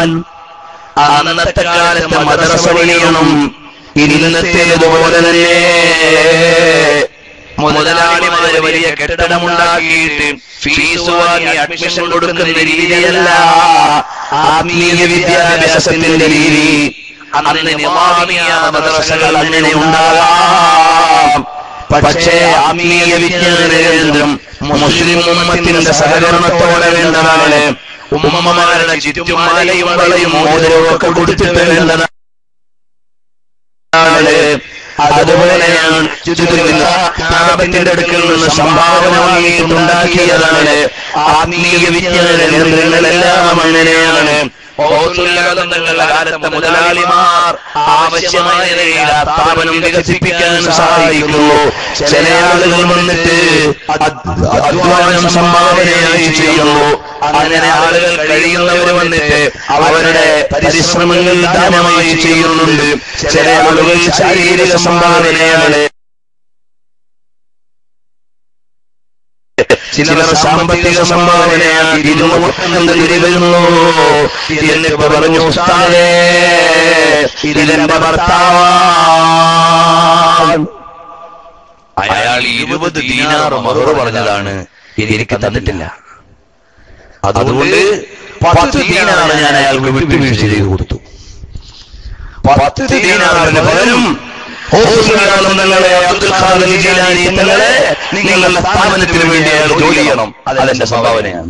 അന്നത്തെ കാലത്തെ മദ്രസ പണിയണം ഇന്നത്തേതുപോലെ തന്നെ മുതലാളിമാര് വലിയ കെട്ടിടമുണ്ടാക്കിയിട്ട് ഫീസ് വാങ്ങി അഡ്മിഷൻ കൊടുക്കുന്ന രീതിയല്ല ആത്മീയ വിദ്യാഭ്യാസത്തിന്റെ രീതി അന്ന് നിമാമിയ മദ്രസകൾ അങ്ങനെ ഉണ്ടാകാം പക്ഷേ ആത്മീയ വിജ്ഞാന കേന്ദ്രം മുസ്ലിം ഉമ്മത്തിന്റെ സഹകരണത്തോടെ വേണ്ടതാണ് ഉമ്മമാരുടെ ചുറ്റുമാലയും വളയും മോതിരവും ഒക്കെ കൊടുത്തിട്ട് വേണ്ടതാണ് അതുപോലെയാണ് സ്ഥാപനത്തിന്റെ അടുക്കൽ നിന്ന് സംഭാവന വാങ്ങിയിട്ടുണ്ടാക്കിയതാണ് ആത്മീയ വിജ്ഞാന കേന്ദ്രങ്ങളെല്ലാം അങ്ങനെയാണ് ഓസുല്ലാതങ്ങളുടെ കാലത്തെ മുതലാളിമാർ ആവശ്യമായ നിലയിൽ ആ സ്ഥാപനം വികസിപ്പിക്കാൻ സഹായിക്കുന്നു ചില ആളുകൾ വന്നിട്ട് അധ്വാനം സംഭാവനയായി ചെയ്യുന്നു അങ്ങനെ ആളുകൾ കഴിയുന്നവർ വന്നിട്ട് അവരുടെ പരിശ്രമങ്ങൾ ദാനമായി ചെയ്യുന്നുണ്ട് ചില ആളുകൾ ശാരീരിക സംഭാവനയാണ് ചിലർ സാമ്പത്തിക സംഭാവനയാണ് ഇരുന്നൂറ് വരുന്നു എന്നിട്ട് പറഞ്ഞു ഉസ്താദേ ഇതെന്റെ ഭർത്താവാൻ അയാൾ ഇരുപത് ദീനാറ് മറുപടി പറഞ്ഞതാണ് ഇത് എനിക്ക് തന്നിട്ടില്ല അതുകൊണ്ട് പത്ത് ദീനാറ് ഞാൻ അയാൾക്ക് വിട്ടുവീഴ്ച ചെയ്ത് കൊടുത്തു പത്ത് ദീനാറിന് പകരം നിങ്ങളെ അബ്ദുൽ ഖാദർ ജീലാനി നിങ്ങളെ നിങ്ങളുടെ സ്ഥാപനത്തിന് വേണ്ടി അയാൾ ജോലി ചെയ്യണം അതെന്റെ സംഭാവനയാണ്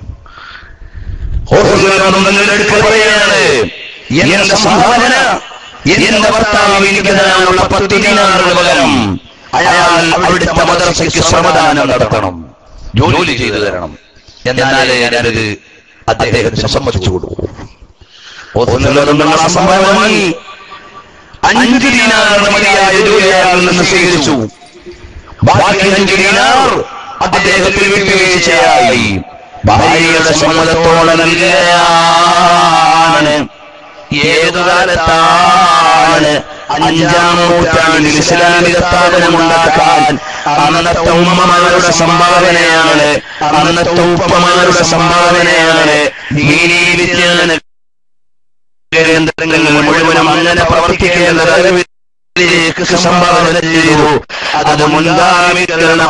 നിങ്ങളുടെ അടുക്കൽ പറയാണ് എന്റെ സംഭാവന എന്റെ ഭർത്താവ് എനിക്ക് തരാനുള്ള പത്ത് ദീനാറിന് പകരം അയാൾ അവിടുത്തെ മദർസയ്ക്ക് ശ്രമദാനം നടത്തണം ജോലി ചെയ്തു തരണം എന്നാലേ ഞാനത് അദ്ദേഹത്തിന് സമ്മതിച്ചു കൊടുക്കൂ നിങ്ങൾ ആ സംഭാവന വാങ്ങി അഞ്ച് ദീനാറിന് മതിയായ ജോലി അയാളിൽ നിന്ന് സ്വീകരിച്ചു ബാക്കി അഞ്ച് ദീനാർ അദ്ദേഹത്തിന് വിട്ടുവീഴ്ചയായി ഭാര്യയുടെ സമ്മതത്തോടെ നൽകുകയാണ് ഏതു കാലത്താണ് അഞ്ചാം നൂറ്റാണ്ടിൽ ഇസ്ലാമിക സ്ഥാപനമുണ്ടാക്കാൻ അന്നത്തെ ഉമ്മമാരുടെ സംഭാവനയാണ് അന്നത്തെ ഉപ്പമാരുടെ സംഭാവനയാണ് ദീനീ വിജ്ഞാന കേന്ദ്രങ്ങൾ മുഴുവനും അങ്ങനെ പ്രവർത്തിക്കേണ്ടതിലേക്ക് സംഭാവന ചെയ്തു അത് മുൻഗാമികളുടെ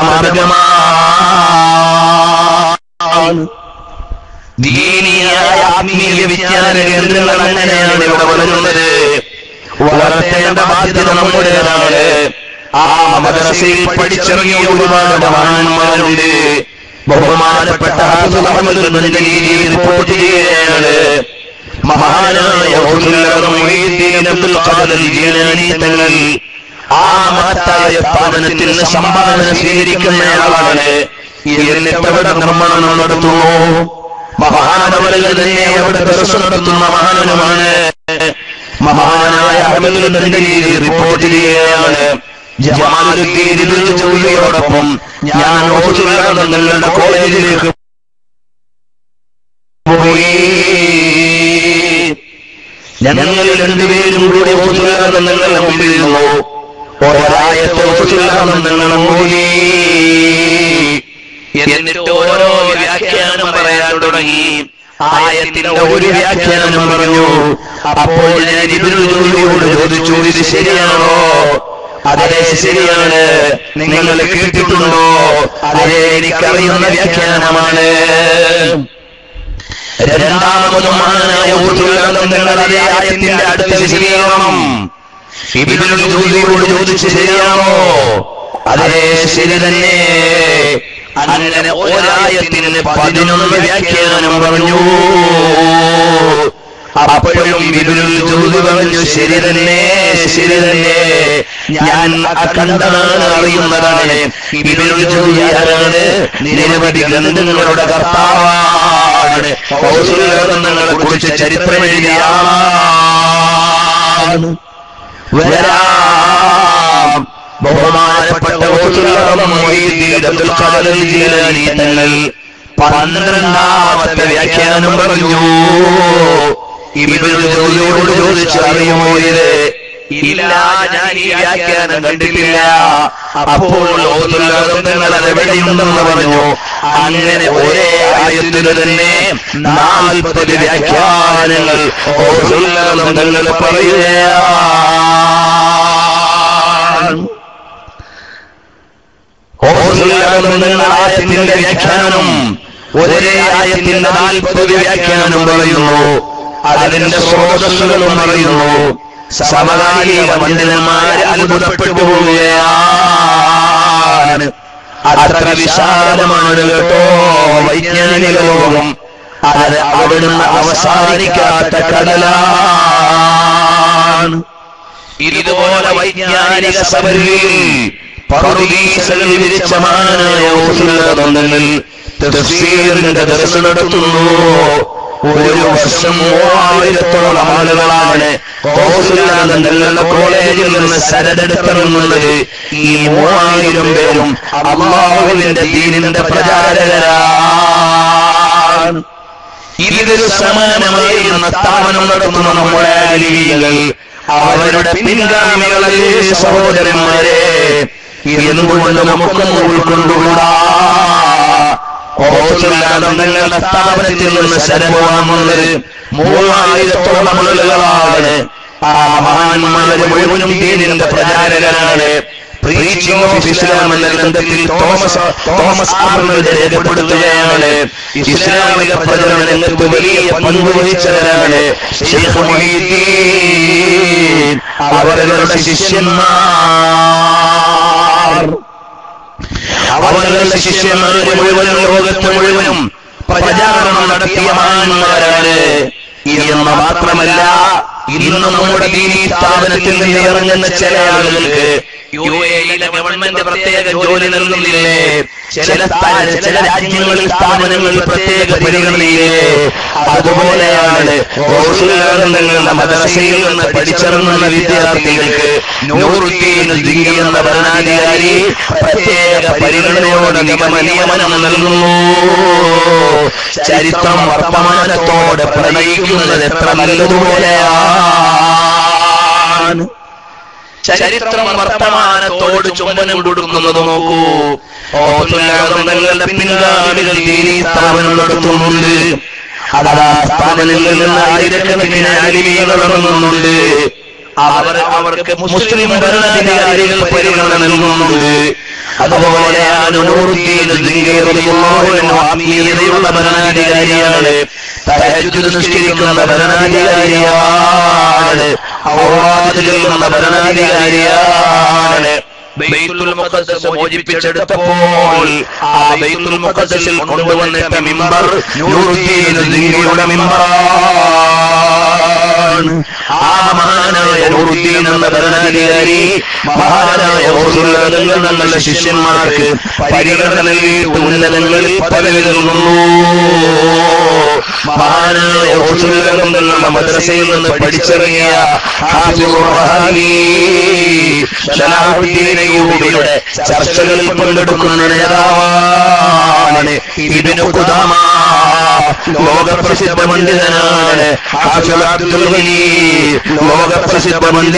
മാർഗമാണ് ദീനിയായ ആത്മീയ വിജ്ഞാന കേന്ദ്രങ്ങൾ അങ്ങനെയാണ് ഇവിടെ വളരുന്നത് വളർത്തേണ്ട ബാധ്യത നമ്മുടേതാണ് ആ മദ്രസയിൽ പഠിച്ചിറങ്ങിയ ഒരുപാട് മഹാന്മാരുണ്ട് ബഹുമാനപ്പെട്ട ഹാഫിദ് അഹമ്മദ് ബന്ദലി റിപ്പോർട്ട് ചെയ്യുകയാണ് മഹാനായ മുഹീദ്ദീൻ അബ്ദുൽ ഖാദർ ജീലാനി തങ്ങൾ ആ മഹത്തായ സ്ഥാപനത്തിന് സംഭാവന സ്വീകരിക്കുന്നയാളാണ് എന്നിട്ട് അവിടെ നിർമ്മാണം നടത്തുന്നു മഹാനവരുകൾ തന്നെ അവിടെ ദർശനം നടത്തുന്ന മഹാനുമാണ് മഹാനായ അഹമ്മദ് ബന്ദലി റിപ്പോർട്ട് ചെയ്യുകയാണ് ജമാലുദ്ദീൻ ജോലിയോടൊപ്പം ഞാൻ ഓസുലാദ നിങ്ങളുടെ കോളേജിലേക്ക് പോയി ഞങ്ങൾ രണ്ടുപേരും കൂടി ഓസുലാദ നിങ്ങളുടെ മുമ്പിൽ നിന്നു ഒരായത്തെ ഓസുലാദ നിങ്ങളുടെ പോയി എന്നിട്ട് ഓരോ വ്യാഖ്യാനം പറയാൻ തുടങ്ങി ആയത്തിന്റെ ഒരു വ്യാഖ്യാനം പറഞ്ഞു അപ്പോൾ ഞാൻ ഇതിനു ജോലിയോട് ചോദിച്ചു ഇത് ശരിയാണോ അതെ ശരിയാണ് നിങ്ങൾ കേട്ടിട്ടുണ്ടോ അതെ എനിക്കറിയുന്ന വ്യാഖ്യാനമാണ് രണ്ടാമതും മഹാനായ ഊർജ്ജുലകം നിങ്ങൾ അതേ ആയത്തിന്റെ അടുത്ത വിശദീകരണം ഇബിനുൽ ജോലിയോട് ചോദിച്ചു ശരിയാണോ അതെ ശരി തന്നെ അങ്ങനെ ഒരായത്തിന് പതിനൊന്ന് വ്യാഖ്യാനം പറഞ്ഞു അപ്പോഴും ഇബിനുൽ ജോലി പറഞ്ഞു ശരി തന്നെ ശരി തന്നെ ഞാൻ കണ്ടതാണ് അറിയുന്നതാണ് ഇബിനുൽ ജോലി ആരാണ് നിരവധി ഗ്രന്ഥങ്ങളുടെ കർത്താവാണ് ഗ്രന്ഥങ്ങളെ കുറിച്ച് ചരിത്രം എഴുതിയ ആളാണ് വരാം ബഹുമാനപ്പെട്ട അബ്ദുൽ ഖാദർ ജീലാനി തങ്ങൾ പന്ത്രണ്ടാമത്തെ വ്യാഖ്യാനം പറഞ്ഞു ഇവരുടെ ജോലിയോട് ചോദിച്ചു അറിയുമോ ഇത് ഇല്ല ഞാൻ ഈ വ്യാഖ്യാനം കണ്ടിട്ടില്ല അപ്പോൾ നിങ്ങൾ അതെവിടെയുണ്ടെന്ന് പറഞ്ഞു അങ്ങനെ ഒരേ ആയത്തിന് തന്നെ നാൽപ്പത് വ്യാഖ്യാനങ്ങൾ ഓസുല്ലാനന്ദങ്ങൾ പറയുകയാണ് ഓസുല്ലാനന്ദങ്ങൾ ആയത്തിന്റെ വ്യാഖ്യാനം ഒരേ ആയത്തിന്റെ നാൽപ്പത് വ്യാഖ്യാനം പറയുന്നു അതിന്റെ സ്രോതസ്സുകളും പറയുന്നു സമകാലിക പണ്ഡിതന്മാർ അത്ഭുതപ്പെട്ടു പോവുകയാണ് അത്ര വിശാലമാണ് കേട്ടോ വൈജ്ഞാനിക ലോകം അത് അവിടുന്ന് അവസാനിക്കാത്ത കടലാണ് ഇതുപോലെ വൈജ്ഞാനിക സഭയിൽ പറുദീസകൾ വിരിച്ച മാനായ ഓസുലബന്ധങ്ങൾ തഫ്സീറിന്റെ ദർശനം നടത്തുന്നു ഒരു വർഷം മൂവായിരത്തോളം ആളുകളാണ് കൗസുല്ലാനന്ദങ്ങളുടെ കോളേജിൽ നിന്ന് സരടെടുത്തിറങ്ങുന്നത് ഈ മൂവായിരം പേരും അള്ളാഹുവിന്റെ ദീനിന്റെ പ്രചാരകരാണ് ഇതിനൊരു സമാനമായി എന്ന സ്ഥാപനം നടത്തുന്ന നമ്മുടെ അലികൾ അവരുടെ പിൻഗാമികളല്ലേ സഹോദരന്മാരെ എന്തുകൊണ്ട് നമുക്കൊന്നും ഉൾക്കൊണ്ടുകൂടാ ഓസുല്ലാനന്ദങ്ങളുടെ സ്ഥാപനത്തിൽ നിന്ന് ശരവാമുള്ളത് മൂവായിരത്തോളം ആളുകളാണ് ആ മഹാന്മാര് മുഴുവനും ദീനിന്റെ പ്രചാരകരാണ് പ്രീച്ചിങ് ഓഫ് ഇസ്ലാം എന്ന ഗ്രന്ഥത്തിൽ തോമസ് തോമസ് ആർണോൾഡ് രേഖപ്പെടുത്തുകയാണ് ഇസ്ലാമിക പ്രചരണ രംഗത്ത് വലിയ പങ്ക് വഹിച്ചവരാണ് ശൈഖ് മുഹീദ്ദീൻ അവരുടെ ശിഷ്യന്മാർ അവരുടെ ശിഷ്യന്മാര് മുഴുവനും ലോകത്ത് മുഴുവനും പ്രചാരണം നടത്തിയ മഹാന്മാരാണ് എന്ന് മാത്രമല്ല ഇന്ന് നമ്മുടെ ദീനീ സ്ഥാപനത്തിൽ നിന്ന് ഇറങ്ങുന്ന ചില ആളുകൾക്ക് യു എയിലെ ഗവൺമെന്റ് പ്രത്യേക ജോലി നൽകുന്നില്ലേ ചില സ്ഥാന ചില രാജ്യങ്ങളിൽ സ്ഥാപനങ്ങളിൽ പ്രത്യേക പരിഗണനയില്ലേ അതുപോലെയാണ് ഓസുലാനന്ദങ്ങളുടെ മദ്രസയിൽ നിന്ന് പഠിച്ചിറങ്ങുന്ന വിദ്യാർത്ഥികൾക്ക് നൂറുദ്ദീൻ ദിഗി എന്ന ഭരണാധികാരി പ്രത്യേക പരിഗണനയോടെ നിയമ നിയമനം നൽകുന്നു ചരിത്രം വർത്തമാനത്തോടെ പ്രണയിക്കുന്നത് എത്ര നല്ലതുപോലെയാണ് ചരിത്രം വർത്തമാനത്തോട് ചുംബനം കൊടുക്കുന്നത് നോക്കൂ ഓസുല്ലാതങ്ങളുടെ പിൻഗാമികൾ ദീനീ സ്ഥാപനം നടത്തുന്നുണ്ട് അതാ സ്ഥാപനങ്ങളിൽ നിന്ന് ആയിരക്കണക്കിന് അലിമികൾ ഇറങ്ങുന്നുണ്ട് അവർ അവർക്ക് മുസ്ലിം ഭരണാധികാരികൾ പരിഗണന നൽകുന്നുണ്ട് അതുപോലെയാണ് നൂറുദ്ദീൻ ആത്മീയതയുള്ള ഭരണാധികാരിയാണ് തഹജ്ജുദ് നിഷ്കരിക്കുന്ന ഭരണാധികാരിയാണ് ഔറാദ് ചൊല്ലുന്ന ഭരണാധികാരിയാണ് ബൈത്തുൽ മുഖദ്ദസ് മോചിപ്പിച്ചെടുത്തപ്പോൾ ആ ബൈത്തുൽ മുഖദ്ദസിൽ കൊണ്ടുവന്നിട്ട മിമ്പർ നൂറുദ്ദീൻ ദിങ്കിയുടെ മിമ്പറാണ് ആ മഹാനായ നൂറുദ്ദീൻ എന്ന ഭരണാധികാരി മഹാനായ ഓസുല്ലാദങ്ങൾ ഞങ്ങളുടെ ശിഷ്യന്മാർക്ക് പരിഗണന നൽകിയിട്ട് ഉന്നതങ്ങളിൽ പദവി നൽകുന്നു മഹാനായ ഓസുല്ലാദം ഞങ്ങളുടെ മദ്രസയിൽ നിന്ന് പഠിച്ചിറങ്ങിയ ഹാഫിദുർ റഹാബി സലാഹുദ്ദീൻ അയ്യൂബിയുടെ ചർച്ചകളിൽ പങ്കെടുക്കുന്ന നേതാവാണ് ഇബിനു ഖുദാമ ലോകപ്രസിദ്ധ പണ്ഡിതനാണ് ഹാഫിദ് അബ്ദുൽ ഗനി ലോകപ്രസിദ്ധ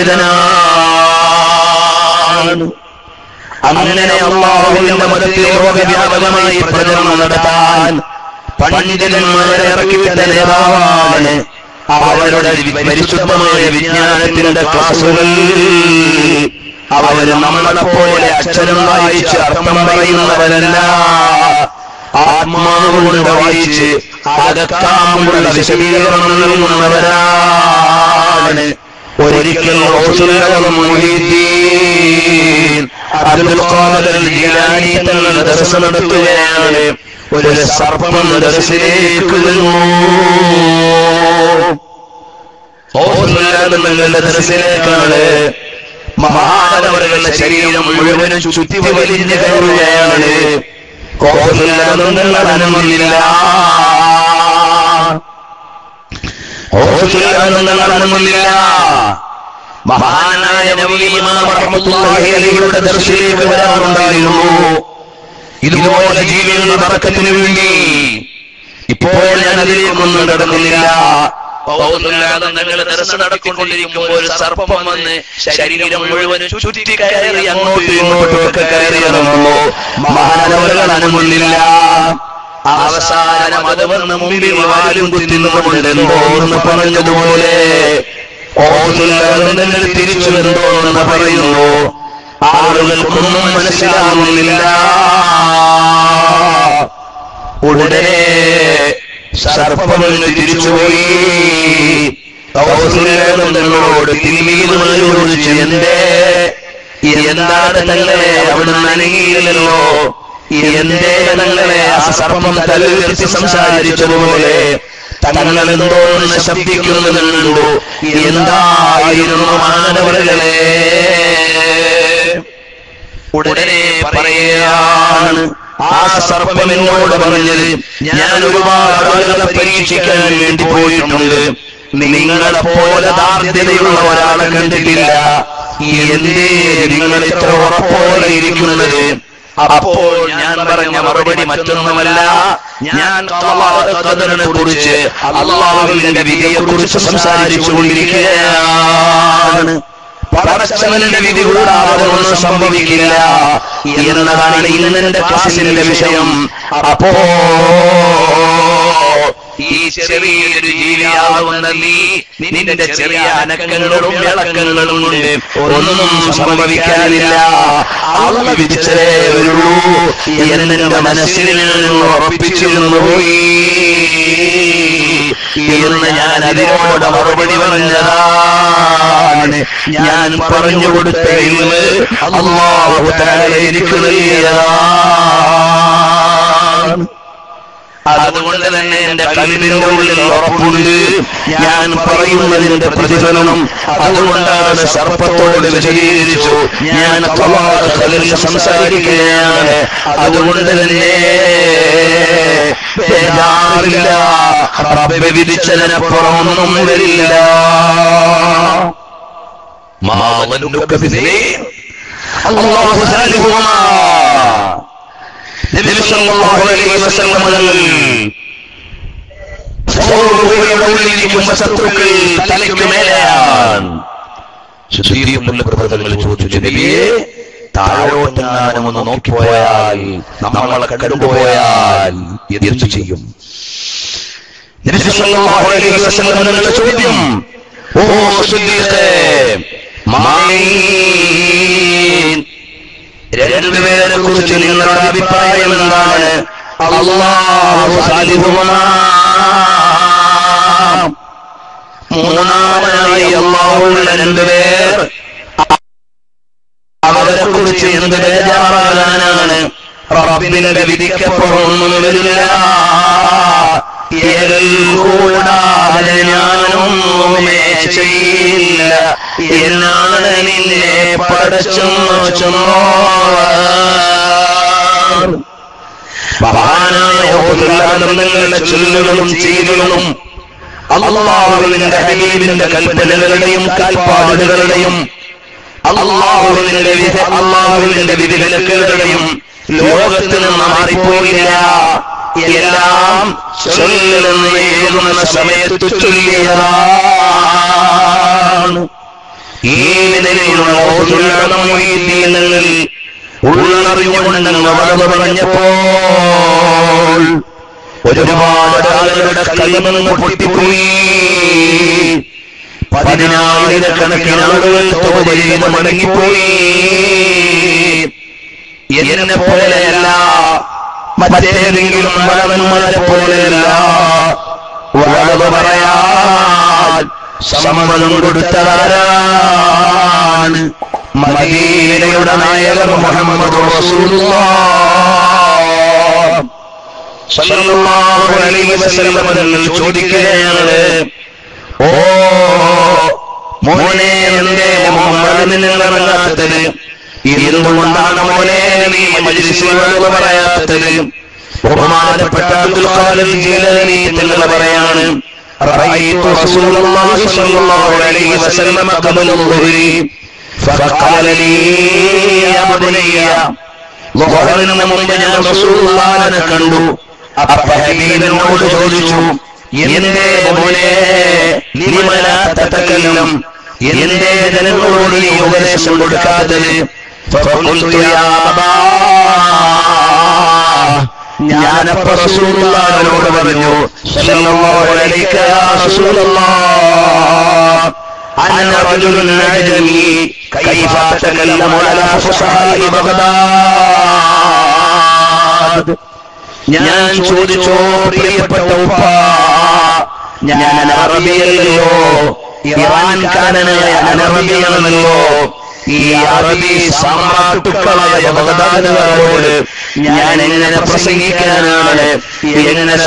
പണ്ഡിതനാണ് അങ്ങനെ അള്ളാഹുവിന്റെ മതത്തിൽ ലോകവ്യാപകമായി പ്രചരണം നടത്താൻ പണ്ഡിതന്മാരെ ഇറക്കിവിട്ട നേതാവാണ് അവരുടെ പരിശുദ്ധമായ വിജ്ഞാനത്തിന്റെ ക്ലാസുകൾ അവര് നമ്മളെ പോലെ അക്ഷരം വായിച്ച് അർത്ഥം പറയുന്നവരല്ല ആത്മാവ് കൊണ്ട് വായിച്ച് അകക്കാമുള്ള വിശദീകരണം നൽകുന്നവരാണ് ഒരിക്കൽ റസൂലുള്ളാഹി മുഹീദ്ദീൻ അബ്ദുൽ ഖാദിർ ജീലാനി തങ്ങൾ ദർശനം നടത്തുകയാണ് ഒരു സർപ്പം ദർശനേക്ക് വരുന്നു റസൂലുള്ളാഹി തങ്ങളുടെ ദർശനേക്കാണ് മഹാനവരുടെ ശരീരം മുഴുവനും ചുറ്റി വലിഞ്ഞു കയറുകയാണ് കോപമില്ലാതൊന്നും അനങ്ങുന്നില്ല കോപമില്ലാതൊന്നും അനങ്ങുന്നില്ല മഹാനായ നബി ഇമാം റഹ്മത്തുള്ളാഹി അലൈഹിയുടെ ദർശനത്തിലേക്ക് വരാറുണ്ടായിരുന്നു ഇതുപോലെ ജീവികളുടെ തർക്കത്തിന് വേണ്ടി ഇപ്പോൾ ഞാൻ അതിലേക്കൊന്നും കടന്നില്ല പൗതുല്ലാതെ നിങ്ങൾ ദർശനം നടത്തിക്കൊണ്ടിരിക്കുമ്പോൾ ഒരു സർപ്പം വന്ന് ശരീരം മുഴുവനും ചുറ്റി കയറി അങ്ങോട്ടും ഇങ്ങോട്ടും ഒക്കെ കയറി ഇറങ്ങുന്നു മഹാനവറുകൾ അനങ്ങുന്നില്ല അവസാനം അത് വന്ന് മുമ്പിൽ വാലും കുത്തിന്നുകൊണ്ട് എന്തോന്ന് പറഞ്ഞതുപോലെ ഓതുലകൾ തിരിച്ചു എന്തോന്ന് പറയുന്നു ആളുകൾക്കൊന്നും മനസ്സിലാവുന്നില്ല ഉടനെ സർപ്പമെന്ന് തിരിച്ചുപോയി ോട് തിരുമീതുമായി ചോദിച്ചു എന്തേ എന്താണ് തങ്ങളെ അവിടുന്ന് അനങ്ങിയില്ലല്ലോ എന്തേ തങ്ങളെ ആ സർപ്പം തല ഉയർത്തി സംസാരിച്ചതുപോലെ തങ്ങൾ എന്തോന്ന് ശബ്ദിക്കുന്നുണ്ടോ എന്തായിരുന്നു മാനവകളെ ഉടനെ പറയുകയാണ് ആ സർപ്പം എന്നോട് പറഞ്ഞത് ഞാൻ ഒരുപാട് ആളുകളെ പരീക്ഷിക്കാൻ വേണ്ടി പോയിട്ടുണ്ട് നിങ്ങളെ പോലെ ദാർഢ്യതയുള്ള ഒരാളെ കണ്ടിട്ടില്ല എന്തേ നിങ്ങൾ ഇത്ര ഉറപ്പോടെ ഇരിക്കുന്നത് അപ്പോൾ ഞാൻ പറഞ്ഞ മറുപടി മറ്റൊന്നുമല്ല ഞാൻ ഖദറിനെ കുറിച്ച് അള്ളാഹുവിന്റെ വിധിയെ കുറിച്ച് സംസാരിച്ചു കൊണ്ടിരിക്കുകയാണ് പടച്ചവന്റെ വിധി കൂടാതെ ഒന്നും സംഭവിക്കില്ല എന്നതാണ് ഇന്നെന്റെ ക്ലാസിന്റെ വിഷയം അപ്പോ ഈ ചെറിയൊരു ജീവിയാവുന്ന നീ നിന്റെ ചെറിയ അനക്കങ്ങളും വിളക്കങ്ങളും കൊണ്ട് ഒന്നും സംഭവിക്കാനില്ല അള്ള വിധിച്ചതേ വരുള്ളൂ എന്നെ മനസ്സിൽ നിന്ന് ഉറപ്പിച്ചിരുന്നു പോയി എന്ന് ഞാൻ അതിനോട് മറുപടി പറഞ്ഞതാണ് ഞാൻ പറഞ്ഞു കൊടുത്ത ഇന്ന് അള്ളാഹു താല എനിക്ക് നൽകിയതാണ് അതുകൊണ്ട് തന്നെ എന്റെ കൽവിന്റെ ഉള്ളിൽ ഉറപ്പുണ്ട് ഞാൻ പറയുന്നതിന്റെ പ്രതിഫലനം അതുകൊണ്ടാണ് സർപ്പത്തോട് വിശദീകരിച്ചു ഞാൻ കലിൽ സംസാരിക്കുകയാണ് അതുകൊണ്ട് തന്നെ ബേജാറില്ല റബ്ബ് വിധിച്ചതിനപ്പുറം ഒന്നും വരില്ല മാവനുക്ക് ബിസ്മീൻ അല്ലാഹു സാലിഹുമാ നബി സല്ലല്ലാഹു അലൈഹി വസല്ലം തങ്ങൾ സൗരഭൂമിയുടെ ഉള്ളിലിരിക്കുന്ന ശത്രുക്കൾ തലയ്ക്ക് മേലെയാണ് ശുദ്ധീകരിക്കുന്ന പ്രവർത്തനങ്ങൾ ചോദിച്ചു നബിയെ താഴോട്ടെങ്ങാനും ഒന്ന് നോക്കിപ്പോയാൽ നമ്മളെ കണ്ടുപോയാൽ എന്തു ചെയ്യും നബി സല്ലല്ലാഹു അലൈഹി വസല്ലം തങ്ങളുടെ ചോദ്യം ഓ ശുദ്ധീകേ മാമീൻ രണ്ടുപേരെ കുറിച്ച് നിങ്ങളുടെ അഭിപ്രായം എന്താണ് അള്ളാഹു സാലിഹുമാ മൂന്നാമനായി അള്ളാഹുള്ള രണ്ടുപേർ അവരെ കുറിച്ച് എന്ത് ബേജാറാകാനാണ് റബ്ബിന്റെ വിധിക്കപ്പുറമൊന്നും വരില്ല ഏകൽ കൂടാതെ ഞാനൊന്നുമേ ചെയ്യില്ല എന്നാണ് നിന്നെ പടച്ചെന്നു ചെന്നോ മഹാനായ ഓതുല്ലാനന്ദങ്ങളുടെ ചൊല്ലുകളും ചെയ്തികളും അള്ളാഹുവിന്റെ ഹബീബിന്റെ കൽപ്പനകളുടെയും കാൽപ്പാടുകളുടെയും അള്ളാഹുവിന്റെ വിധ അള്ളാഹുവിന്റെ വിധിവിലക്കുകളുടെയും ലോകത്ത് നിന്ന് മാറിപ്പോയില്ല എല്ലാം ചൊല്ലുന്ന ഏകുന്ന സമയത്ത് ചൊല്ലിയതാണ് ഈ നിലയിലുള്ള ഓതുള്ളീനങ്ങളിൽ ഉള്ളറിഞ്ഞുകൊണ്ടെന്ന് വളർന്നു പറഞ്ഞപ്പോൾ ഒരുപാട് ആളുകളുടെ കലിമെന്ന് പൊട്ടിപ്പോയി പതിനായിരക്കണക്കിന് ആളുകൾ തോത് ചെയ്ത് മടങ്ങിപ്പോയി എന്നെ പോലെയല്ല മറ്റേതെങ്കിലും വളവന്മാരെ പോലെയല്ല വളവ് പറയാൻ സമ്മതം കൊടുത്തതാരാണ് മദീനയുടെ നായകർ മുഹമ്മദ് സല്ലല്ലാഹു അലൈഹി വസല്ലം തങ്ങൾ ചോദിക്കുകയാണ് ഓ മോനെ എന്തേ മുഹമ്മദ് നിങ്ങൾ ഇറങ്ങാത്തത് എന്തുകൊണ്ടാണ് മോനെ നീ മജ്ലിസുകൾ പറയാത്തത് ബഹുമാനപ്പെട്ട അബ്ദുൽ ഖാദിർ ജീലാനി തങ്ങൾ പറയാണ് رأيت رسول الله صلى الله عليه وسلم قبل الظهر فقال لي يا بني ظهറിന് മുമ്പ് ഞാൻ റസൂലുള്ളാഹിനെ കണ്ടു അപ്പ ഹബീബിനോട് ചോദിച്ചു എന്തേ മോനെ ലിമലാത്തക്കല്ലം എന്തേ ജനങ്ങളോട് നീ ഉപദേശം കൊടുക്കാത്തത് فقلت يا أبا ഞാനപ്പ റസൂലുള്ളാഹിനോട് പറഞ്ഞു സല്ലല്ലാഹു അലൈക യാ റസൂലല്ലാഹ് അന റജുലുൻ അജമി കൈഫ തകല്ലമു അലാ ഫുസായി ബഗ്ദാദ് ഞാൻ ചോദിച്ചോ പ്രിയപ്പെട്ട ഉപ്പ ഞാൻ അറബിയല്ലയോ ഇറാൻകാരനായ അനറബിയാണല്ലോ ഈ അറബി സാമ്രാട്ടുക്കളായ ബഗദാദുകാരോട് ഞാൻ എങ്ങനെ പ്രസംഗിക്കാനാണ് എങ്ങനെ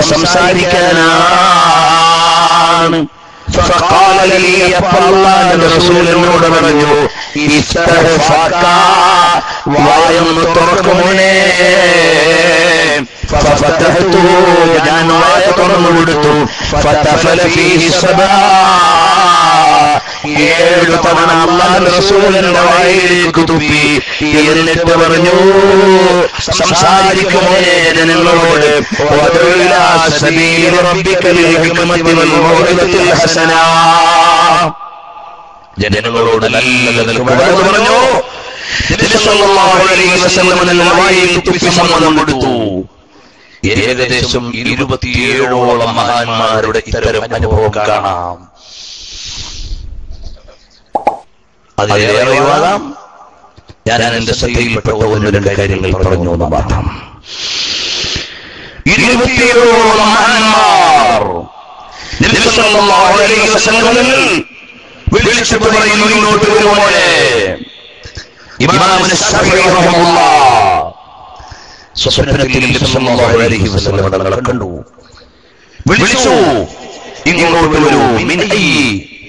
സംസാരിക്കാനാണ് فقال لي الله رسول എന്നോട് പറഞ്ഞു ഇസ്തഗ്ഫാക വായൊന്ന് തുറക്കുമോനെ ففتحته ഞാൻ വായ തുറന്നു കൊടുത്തു فتفل فيه سبع ഏഴു തവണ അള്ളാഹ് റസൂലിന്റെ വായിലേക്ക് തുപ്പി എന്നിട്ട് പറഞ്ഞു സംസാരിക്കുമോനെ ജനങ്ങളോട് وَدْعُ سبيل ربك بالحكمة والموعظة الحسنة ജനങ്ങളോട് നല്ല നിലക്ക് പറഞ്ഞു നബി സല്ലല്ലാഹു അലൈഹി വസല്ലം തന്റെ വായിൽ തുപ്പി സമ്മതം കൊടുത്തു ഏകദേശം ഇരുപത്തിയേഴോളം മഹാന്മാരുടെ ഇത്തരം അനുഭവം കാണാം അതിലേറെ വാദാം ഞാൻ എന്റെ ശ്രദ്ധയിൽപ്പെട്ട ഒന്ന് രണ്ട് കാര്യങ്ങൾ പറഞ്ഞു എന്ന് മാത്രം ഇരുപത്തിയേഴോളം മഹാന്മാർ നബി സല്ലല്ലാഹു അലൈഹി വസല്ലം വിളിച്ചിട്ട് പറയുന്നു ഇങ്ങോട്ട് വരുമോനെ ഇമാമിന് ശഫീ റഹ്മത്തുള്ളാഹ് സ്വപ്നത്തിൽ നബി സല്ലല്ലാഹു അലൈഹി വസല്ലം തങ്ങളെ കണ്ടു വിളിച്ചു ഇങ്ങോട്ട് വരൂ മിൻ അയ്യി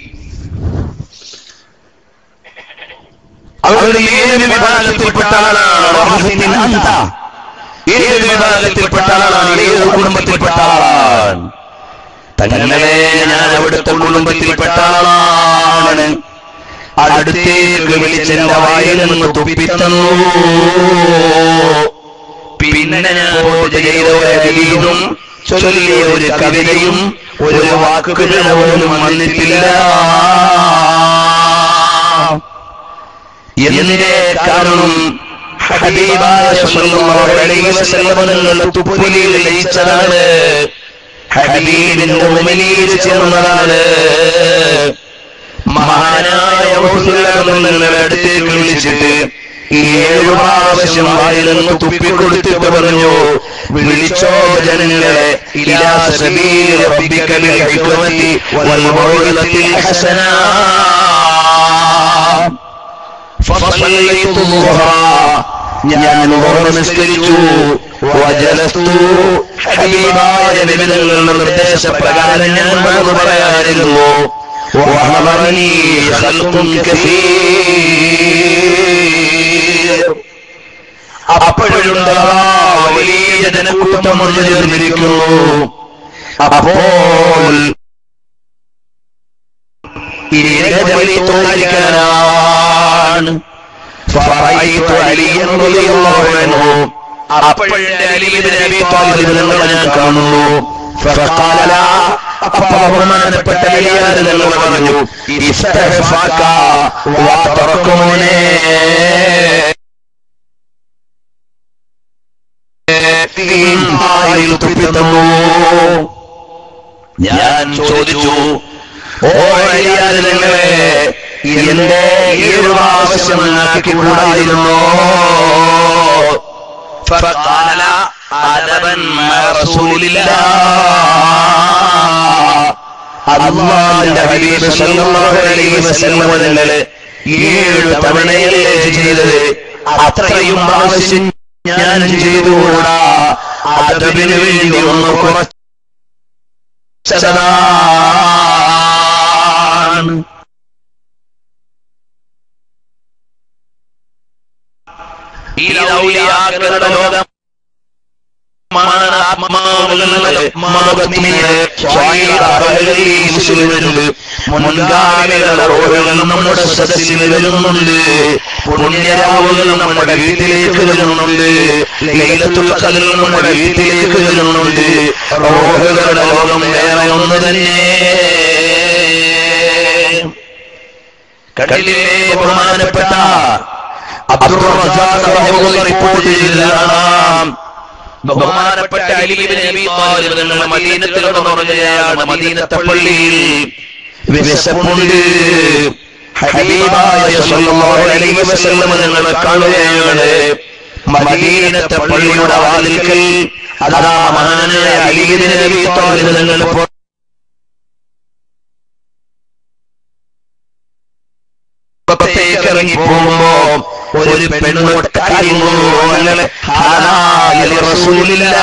അവരുടെ ഏത് വിഭാഗത്തിൽപ്പെട്ട ആളാണ് റഹ്മത്തിൻ അന്ത ഏത് വിഭാഗത്തിൽപ്പെട്ട ആളാണ് ഏത് കുടുംബത്തിൽപ്പെട്ട ആളാണ് തങ്ങളെ ഞാൻ അവിടുത്തെ കുടുംബത്തിൽപ്പെട്ട ആളാണ് അടുത്തേക്ക് വിളിച്ചെന്റെ വായിൽ നിന്ന് തുപ്പിത്തന്നു പിന്നെ ഞാൻ പോട്ട് ചെയ്ത ഒരു ഗീതം ചൊല്ലിയ ഒരു കവിതയും ഒരു വാക്കുകൾ പോലും വന്നിട്ടില്ല എന്റെ കാരണം ഹബീബായ സല്ലല്ലാഹു അലൈഹി വസല്ലം തങ്ങളുടെ തുപ്പലിയിൽ ലയിച്ചതാണ് ഹബീബിന്റെ ഉമലിയിൽ ചേർന്നതാണ് മഹാനായ നിങ്ങളുടെ അടുത്തേക്ക് വിളിച്ചിട്ട് ഏഴു പ്രാവശ്യം വായിൽ നിന്ന് തുപ്പിക്കൊടുത്തിട്ട് പറഞ്ഞു വിളിച്ചോ ജനങ്ങളെ ഇലാ സബീലി റബ്ബിക ബിൽ ഹിക്മതി വൽ മൗഇദത്തിൽ ഹസന فصليت الظهر ഞാൻ ഓർമ്മ നിസ്കരിച്ചു വജലസ്തു ഹബീബായ നബിതങ്ങളുടെ നിർദ്ദേശപ്രകാരം ഞാൻ വന്നു പറയാനിരുന്നു وحضرني خلق كثير അപ്പോഴുണ്ടാ വലിയ ജനക്കൂട്ടം വന്നു ചേർന്നിരിക്കുന്നു അപ്പോൾ ഇരജലി തോന്നിക്കാനാണ് ഫറൈതു അലിയൻ റളിയല്ലാഹു അൻഹു അപ്പോഴത്തെ അലിബിൻ അബി താലിബ് തങ്ങളെ ഞാൻ കാണുന്നു ഫഖാല ലാ അപ്പോൾ ബഹുമാനപ്പെട്ട അലിയാർ തങ്ങൾ പറഞ്ഞു ഇസ്തഗ്ഫാക വാ തറക്കുമോനെ ആയിൽ തുപ്പിത്തന്നു ഞാൻ ചോദിച്ചു ഓ അലിയാർ തങ്ങളെ എന്റെ ഏഴു ആവശ്യം ആക്കി കൂടായിരുന്നു فقال أدبا مع رسول الله അള്ളാന്റെ ഹബീബ് സല്ലല്ലാഹു അലൈഹി വസല്ലം തങ്ങളെ ഏഴ് തവണയല്ലേ ചെയ്തത് അത്രയും പ്രാവശ്യം ഞാൻ ചെയ്തുകൂടാ അതബിന് വേണ്ടി ഒന്ന് കുറച്ചതാണ് ഈ ഔലിയാക്കളുടെ ലോകം മുൻഗാമികളുടെ റോഹുകൾ നമ്മുടെ സദസ്സിൽ വരുന്നുണ്ട് പുണ്യരാവുകൾ നമ്മുടെ വീട്ടിലേക്ക് വരുന്നുണ്ട് ലൈലത്തുൽ ഖദർ നമ്മുടെ വീട്ടിലേക്ക് വരുന്നുണ്ട് റോഹുകളുടെ ലോകം വേറെ ഒന്ന് തന്നെ കടലിലെ ബഹുമാനപ്പെട്ട അബ്ദുൾ റസാഖ് റഹ്മത്തുള്ളാഹി റിപ്പോർട്ട് ചെയ്തതാണ് ബഹുമാനപ്പെട്ട അലിബിന് അബി താലിബ് നിങ്ങൾ മദീനത്തിൽ കടന്നുറങ്ങുകയാണ് മദീനത്തെ പള്ളിയിൽ വിശപ്പുണ്ട് ഹബീബായ സല്ലല്ലാഹു അലൈഹി വസല്ലം നിങ്ങളെ കാണുകയാണ് മദീനത്തെ പള്ളിയുടെ വാതിൽക്കൽ അതാ മഹാനായ അലിബിന് അബി താലിബ് നിങ്ങൾ പുറത്തേക്ക് ഇറങ്ങി പോകുമ്പോ ഒരു പെണ്ണോട്ട് കാര്യങ്ങളോ അങ്ങനെ ഹാലായ റസൂലില്ലാ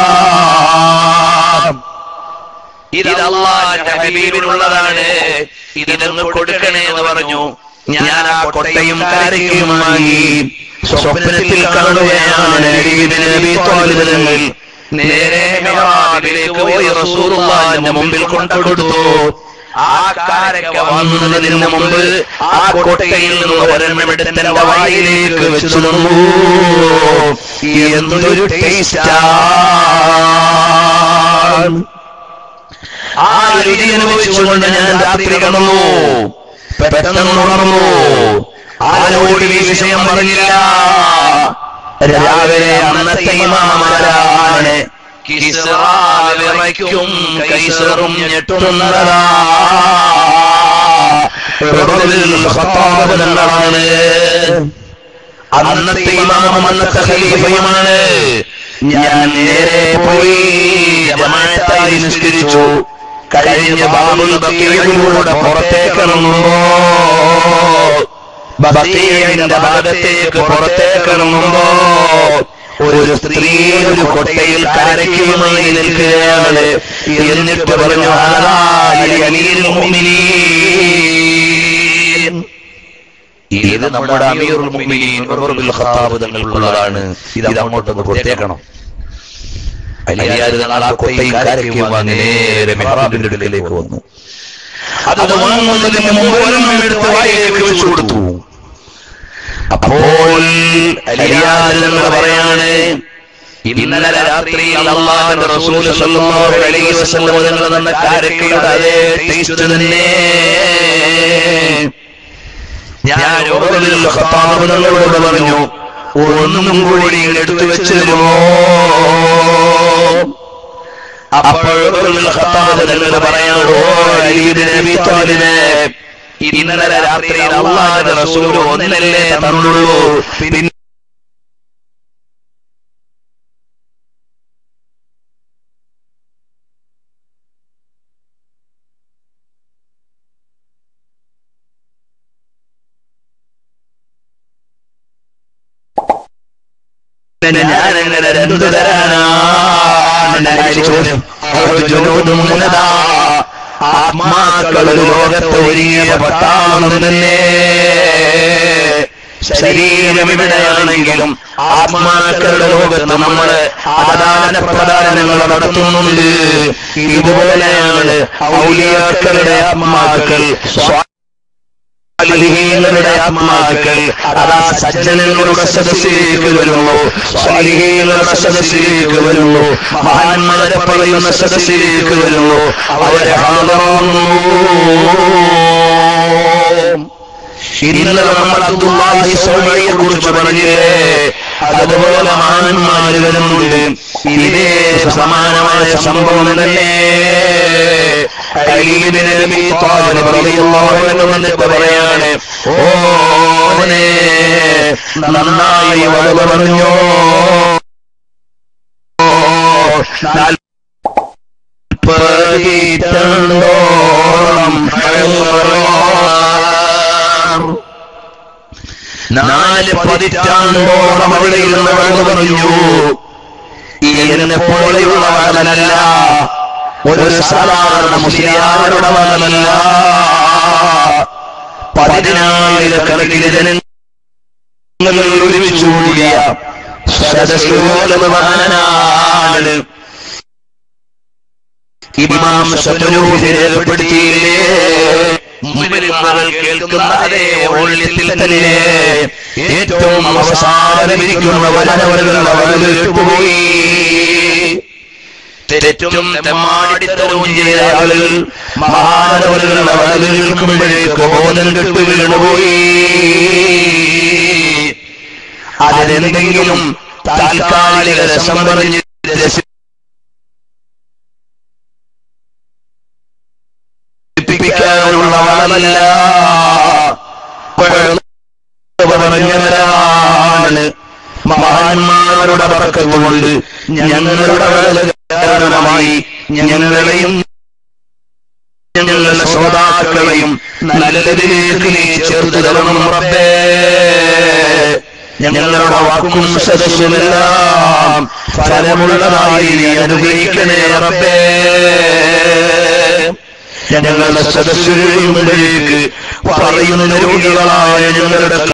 ഇത് അള്ളാന്റെ ഹബീബിനുള്ളതാണ് ഇതൊന്ന് കൊടുക്കണേ എന്ന് പറഞ്ഞു ഞാൻ ആ കൊട്ടയും കാരയ്ക്കുമായി സ്വപ്നത്തിൽ കാണുകയാണ് അലീബിന് അബീ ത്വാലിബ് തങ്ങൾ നേരെ മിഹ്റാബിലേക്ക് പോയി റസൂലുള്ളാഹിന്റെ മുമ്പിൽ കൊണ്ടു കൊടുത്തു ആ കാരക്ക വന്നതിന് മുമ്പ് ആ കൊട്ടയിൽ നിന്ന് ഒരെണ്ണം എടുത്ത് എന്റെ വായിലേക്ക് വെച്ചു തന്നു എന്തൊരു ടേസ്റ്റാ ആ രുചി അനുഭവിച്ചുകൊണ്ട് ഞാൻ രാത്രി കടന്നു പെട്ടെന്ന് ഉണർന്നു ആരോട് ഈ വിഷയം പറഞ്ഞില്ല രാവിലെ അന്നത്തെ ഇമാമരാണ് കിസ്റാവിറയ്ക്കും കൈസറും ഞെട്ടുന്നതാ ഖത്താബുകളാണ് അന്നത്തെ ഇമാമും അന്നത്തെ ഖലീഫയുമാണ് ഞാൻ നേരെ പോയി ജമാഅത്തായി നിസ്കരിച്ചു കഴിഞ്ഞ ബാബുൽ ബക്കീറിലൂടെ പുറത്തേക്ക് ഇറങ്ങുമ്പോ ബക്കീറിന്റെ ഭാഗത്തേക്ക് പുറത്തേക്ക് ഇറങ്ങുമ്പോ ഒരു സ്ത്രീ ഒരു കൊട്ടയിൽ കരയ്ക്കുമായി നിൽക്കുകയാണ് എന്നിട്ട് പറഞ്ഞു "ഹാദാ അലീൽ മുഅ്മിനീൻ." ഇത് നമ്മുടെ അമീറുൽ മുഅ്മിനീൻ ഉമർ ബിൻ ഖത്താബ് തങ്ങൾക്കുള്ളതാണ് ഇത് അങ്ങോട്ടൊന്ന് കൊടുത്തേക്കണം അലിയാര് തങ്ങൾ ആ കൊട്ടയും കാരക്കയും വാങ്ങി നേരെ മെഹ്റാബിന്റെ അടുക്കലേക്ക് വന്നു അത് വാങ്ങുന്നതിന് മുമ്പ് ഒരെണ്ണം എടുത്ത് വായിലേക്ക് വെച്ചു കൊടുത്തു അപ്പോൾ അലിയാര് തങ്ങൾ പറയാണ് ഇന്നലെ രാത്രി അള്ളാഹുവിന്റെ റസൂൽ സല്ലല്ലാഹു അലൈഹി വസല്ലം തങ്ങൾ തന്ന കാരക്കയുടെ അതേ ടേസ്റ്റ് തന്നെ ഞാൻ ഉമറുൽ ഖത്താബ് തങ്ങളോട് പറഞ്ഞു ഒന്നും കൂടി എടുത്തു വെച്ചിരുമോ അപ്പോൾ ഉമറുൽ ഖത്താബ് തങ്ങൾ പറയാണോ അലീബിൻ അബി താലിബ് ഇന്നലെ രാത്രി അള്ളാഹുവിന്റെ റസൂൽ ഒന്നിനല്ലേ തന്നുള്ളൂ പിന്നെ ഞാൻ എങ്ങനെ രണ്ടു തരാനാണ് ചോദ്യം ജനോദുമുന്നതാ ആത്മാക്കൾ ഒരു ലോകത്ത് ഒരുങ്ങിയ പട്ടാളം തന്നെ ശരീരം ഇവിടെയാണെങ്കിലും ആത്മാക്കളുടെ ലോകത്ത് നമ്മൾ ആദാന പ്രദാനങ്ങൾ നടത്തുന്നുണ്ട് ഇതുപോലെയാണ് ഔലിയാക്കളുടെ ആത്മാക്കൾ സ്വാലിഹീങ്ങളുടെ ആത്മാക്കൾ അതാ സജ്ജനങ്ങളുടെ സദസ്സിലേക്ക് വരുന്നു സ്വാലിഹീങ്ങളുടെ സദസ്സിലേക്ക് വരുന്നു മഹാന്മാരെ പറയുന്ന സദസ്സിലേക്ക് വരുന്നു അവരെ ഹാജറാകുന്നു ഇന്നലെ നമ്മൾ അബ്ദുല്ലാഹി സൗമയെ കുറിച്ച് പറഞ്ഞില്ലേ അതുപോലെ മഹാന്മാര് വരുന്നുണ്ട് ഇതേ സമാനമായ സംഭവം തന്നെ അലീബിന് നബി താലിബ് റളിയല്ലാഹു അൻഹു വന്നിട്ട് പറയാണ് ഓനെ നന്നായി വലത് പറഞ്ഞോ നാല് പതിറ്റാണ്ടോളം അവിടെ ഇരുന്ന് വലത് പറഞ്ഞു എന്നെ പോലെയുള്ള വലനല്ല ഒരു സാധാരണ മുസ്ലിയാരുടെ വലനല്ല പതിനായിരക്കണക്കിന് ജനങ്ങൾ ഒരുമിച്ചുകൂടിയ സദസ്സുപോലമാണ് ഇമാം ശത്രുവിനെ രേഖപ്പെടുത്തിയില്ലേ മുമ്പിലിരുന്നവർ കേൾക്കുന്ന അതേ ഓള്യത്തിൽ തന്നെ ഏറ്റവും അവസാനമിരിക്കുന്ന വലനവരുടെ വലവിട്ടുപോയി തെറ്റും തെമ്മാടിത്തരവും ചെയ്ത ആളുകൾ മഹാനവരുടെ വലവിൽ നിൽക്കുമ്പോഴേക്ക് ബോധം കെട്ടു വീണുപോയി അതിലെന്തെങ്കിലും താൽക്കാലിക രസം പറഞ്ഞ് പഠിപ്പിക്കാനുള്ളവളല്ല പറഞ്ഞവരാണ് മഹാന്മാരുടെ പറക്കം കൊണ്ട് ഞങ്ങളുടെ കാരണമായി ഞങ്ങളെയും ഞങ്ങളുടെ ശ്രോതാക്കളെയും നല്ലതിലേക്ക് നീ ചേർത്ത് തരണം റബ്ബേ ഞങ്ങളുടെ വാക്കും സദസ്സുമെല്ലാം ഫലമുള്ളതായി നീ അനുഗ്രഹിക്കണേ റബ്ബേ ഞങ്ങളുടെ സദസ്സിലേക്ക് പറയുന്ന രോഗികളായ ഞങ്ങളുടെ